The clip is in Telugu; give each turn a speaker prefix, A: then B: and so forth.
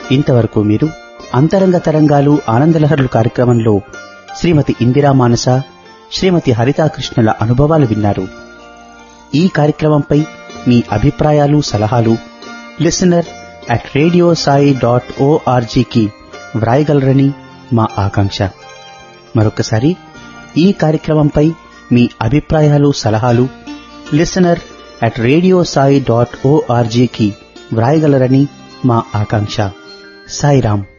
A: ఇంతవరకు మీరు అంతరంగ తరంగాలు ఆనందలహరులు కార్యక్రమంలో శ్రీమతి ఇందిరా మానస శ్రీమతి హరితాకృష్ణుల అనుభవాలు విన్నారు ఈ కార్యక్రమంపై మీ అభిప్రాయాలు సలహాలు listener at radio Sai dot ఓఆర్జీకి వ్రాయగలరని మా ఆకాంక్ష మరొకసారి ఈ కార్యక్రమంపై మీ అభిప్రాయాలు సలహాలు listener at radio Sai dot ఓఆర్జీకి వ్రాయగలరని మా ఆకాంక్ష సాయిరాం